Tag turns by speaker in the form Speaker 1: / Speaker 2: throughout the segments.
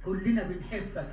Speaker 1: كلنا بنحبك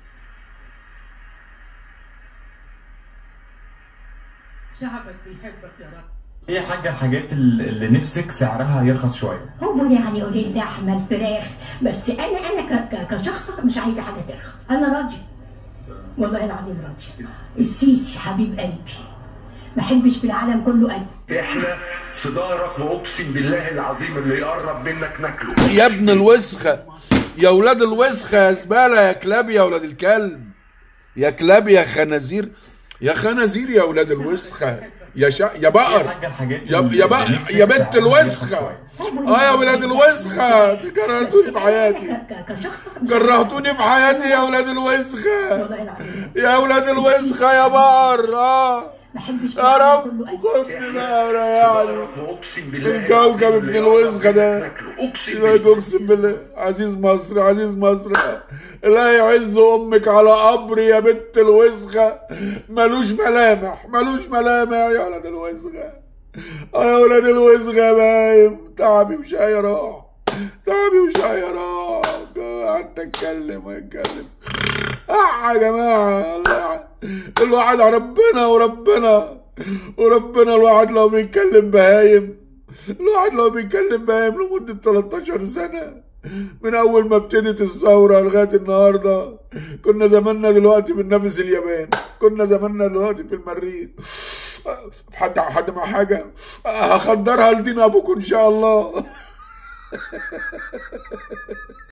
Speaker 1: شعبك بيحبك يا رب
Speaker 2: ايه يا حاجه الحاجات اللي اللي نفسك سعرها يرخص شويه
Speaker 3: هو يعني قولي لي احمد فراخ بس انا انا ك- ك- كشخص مش عايزه حاجه ترخص انا راضيه والله العظيم راضيه السيسي حبيب قلبي ما احبش في العالم كله قلبي
Speaker 4: احنا في ظهرك واقسم بالله العظيم اللي يقرب منك ناكله
Speaker 5: يا ابن الوسخة يا ولاد الوسخة يا زبالة يا كلاب يا ولاد الكلب يا كلاب يا خنازير يا خنازير يا ولاد الوسخة يا شا... يا
Speaker 2: ايه يا
Speaker 5: بقر
Speaker 2: حاجه الحاجات
Speaker 5: يا
Speaker 2: اللي-
Speaker 5: يا
Speaker 2: اللي
Speaker 5: بقى
Speaker 2: نفسك
Speaker 5: يا بنت
Speaker 2: سعرها
Speaker 5: الوسخة
Speaker 2: يرخص شوية؟
Speaker 5: اه يا ولاد الوسخة كرهتوني في حياتي
Speaker 3: أنا ك- ك- كشخص مش
Speaker 5: كرهتوني في حياتي يا ولاد الوسخة
Speaker 3: والله العظيم
Speaker 5: يا ولاد الوسخة يا بقر اه
Speaker 3: ما احبش في
Speaker 5: يا
Speaker 3: العالم
Speaker 5: رب
Speaker 3: كله قلبي
Speaker 5: خدني
Speaker 4: في
Speaker 5: بقى يعني
Speaker 4: ظهرك واقسم بالله
Speaker 5: الكوكب
Speaker 4: العظيم
Speaker 5: ابن
Speaker 4: اللي
Speaker 5: الوسخة
Speaker 4: يقرب
Speaker 5: ده.
Speaker 4: منك ناكله اقسم
Speaker 5: يبقى
Speaker 4: بالله
Speaker 5: اقسم بالله عزيز مصر عزيز مصر لا يعز امك على قبري يا بنت الوسخه ملوش ملامح ملوش ملامح يا ولاد الوسخه اه يا ولاد الوسخه بايم تعبي مش هيروح تعبي مش هيروح قعدت اتكلم واتكلم اه يا جماعه الله الواحد على ربنا وربنا وربنا الواحد لو بيتكلم بهايم الواحد لو بيتكلم بهايم لمدة 13 سنة من أول ما ابتدت الثورة لغاية النهاردة كنا زماننا دلوقتي بننافس اليابان كنا زماننا دلوقتي في المريخ حد حد مع حاجة هخدرها لدين أبوكم إن شاء الله